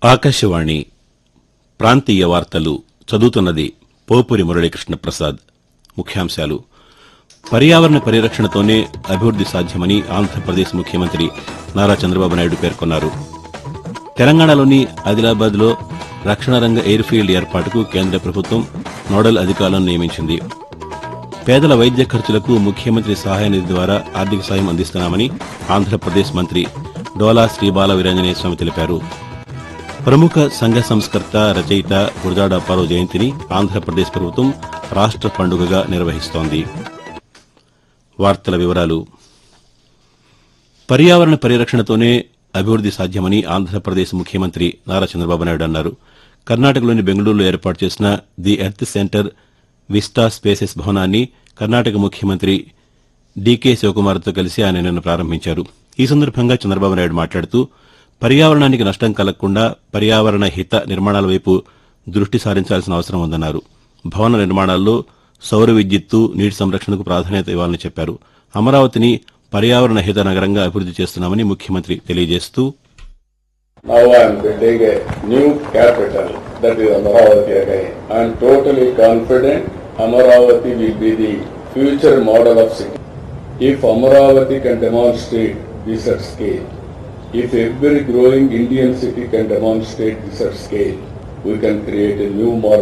ఆకాశవాణి ప్రాంతీయ వార్తలు చదువుతున్నది పోపురి మురళీకృష్ణ ప్రసాద్ ముఖ్యాంశాలు పర్యావరణ పరిరక్షణతోనే అభివృద్ది సాధ్యమని ఆంధ్రప్రదేశ్ ముఖ్యమంత్రి నారా చంద్రబాబు నాయుడు పేర్కొన్నారు తెలంగాణలోని ఆదిలాబాద్లో రక్షణ రంగ ఎయిర్ ఫీల్డ్ ఏర్పాటుకు కేంద్ర ప్రభుత్వం నోడల్ అధికారులను నియమించింది పేదల వైద్య ఖర్చులకు ముఖ్యమంత్రి సహాయ నిధి ద్వారా ఆర్థిక సాయం అందిస్తున్నామని ఆంధ్రప్రదేశ్ మంత్రి డోలా శ్రీబాల వీరాంజనేయ స్వామి తెలిపారు ప్రముఖ సంఘ సంస్కర్త రచయిత గురజాడ అప్పారావు జయంతిని ఆంధ్రప్రదేశ్ ప్రభుత్వం రాష్ట్ర పండుగగా నిర్వహిస్తోంది వార్తల వివరాలు పర్యావరణ పరిరక్షణతోనే అభివృద్ది సాధ్యమని ఆంధ్రప్రదేశ్ ముఖ్యమంత్రి నారా చంద్రబాబు నాయుడు అన్నారు కర్ణాటకలోని బెంగళూరులో ఏర్పాటు చేసిన the Earth Centre Vista Spaces భవనాన్ని కర్ణాటక ముఖ్యమంత్రి డీకే శివకుమార్తో కలిసి ఆయన నిన్న ప్రారంభించారు ఈ సందర్భంగా చంద్రబాబు నాయుడు మాట్లాడుతూ పర్యావరణానికి నష్టం కలగకుండా పర్యావరణ హిత నిర్మాణాల వైపు దృష్టి సారించాల్సిన అవసరం ఉందన్నారు భవన నిర్మాణాల్లో సౌర విద్యుత్తు నీటి సంరక్షణకు ప్రాధాన్యత ఇవ్వాలని చెప్పారు అమరావతిని పర్యావరణ హిత నగరంగా అభివృద్ది చేస్తున్నామని ముఖ్యమంత్రి తెలియజేస్తూ Now I am building a new capital, that is Amaravati again. I am totally confident Amaravati will be the future model of city. If Amaravati can demonstrate this at scale, if every growing Indian city can demonstrate this at scale, we can create a new model